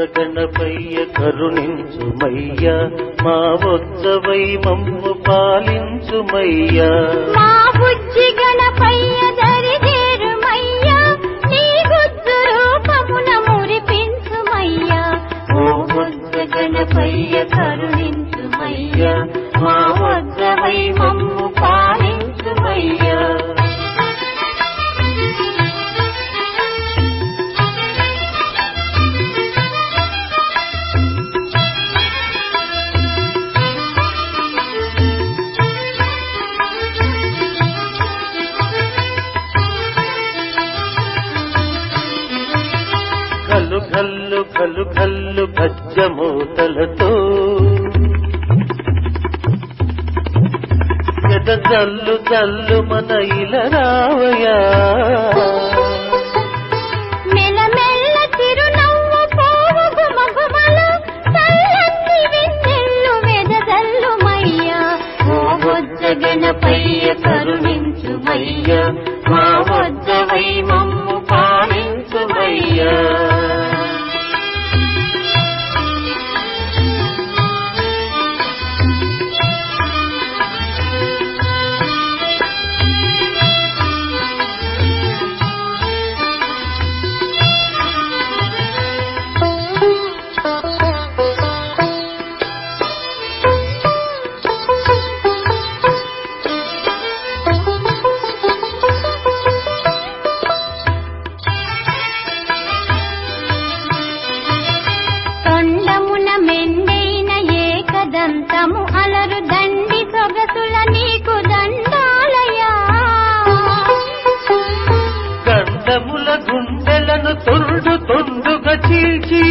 గణపయ్య కరుణించుమయ్య మా వద్దవై మమ్ము పాలించుమయ్య మా బుజ్జి గణపయ్య దరిదేరుమయ్యా నీ గుజ్జు రూపమున మురిపించుమయ్యా ఓ బుజ్జ గణపయ్య కరుణించుమయ్యా మా వద్దవై మమ్ము పాలించుమయ్యా కలు కల్లు కలు కల్లు గజ్జమూతలతో గద జల్లు జల్లు మన ఇల రావయా మెలమెల్ల చిరునవ్వు పోవు గుమగుమలు చల్లని వెన్నెల్లు వెదజల్లుమయ్యా ఓ బొజ్జ గణపయ్య కరుణించుమయ్యా మా వద్దవై మమ్ము పాలించుమయ్యా తొండమున మెండైన ఏకదంతము అలరు దండి సొగసుల నీకు దండాలయా గండముల గుండెలను తొండు తొండుగా చీల్చి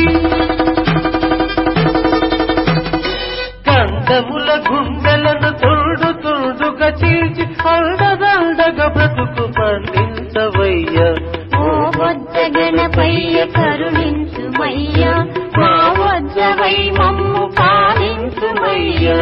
గండముల గుండెలను తొండు తొండుగా చీల్చి అండదండగా బ్రతుకు పండించవయ్య ఓ వద్ద గణపయ్య కరుణించుమయ్యా మా వద్దవై మమ్ము పాలించుమయ్యా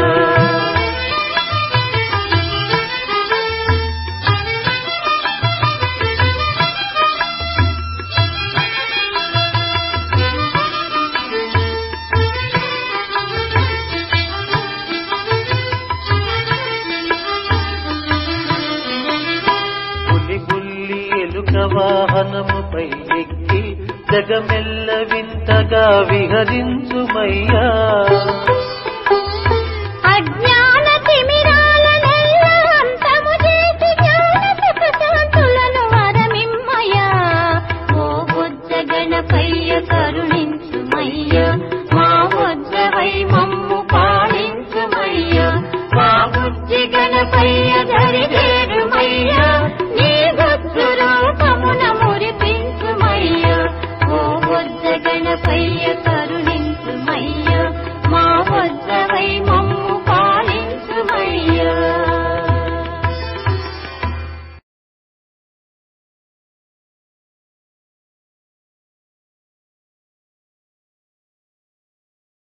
పులి బుల్లి ఎలుక వాహనముపై ఎక్కి జగమెల్ల వింతగా విహరించుమయ్యా అజ్ఞాన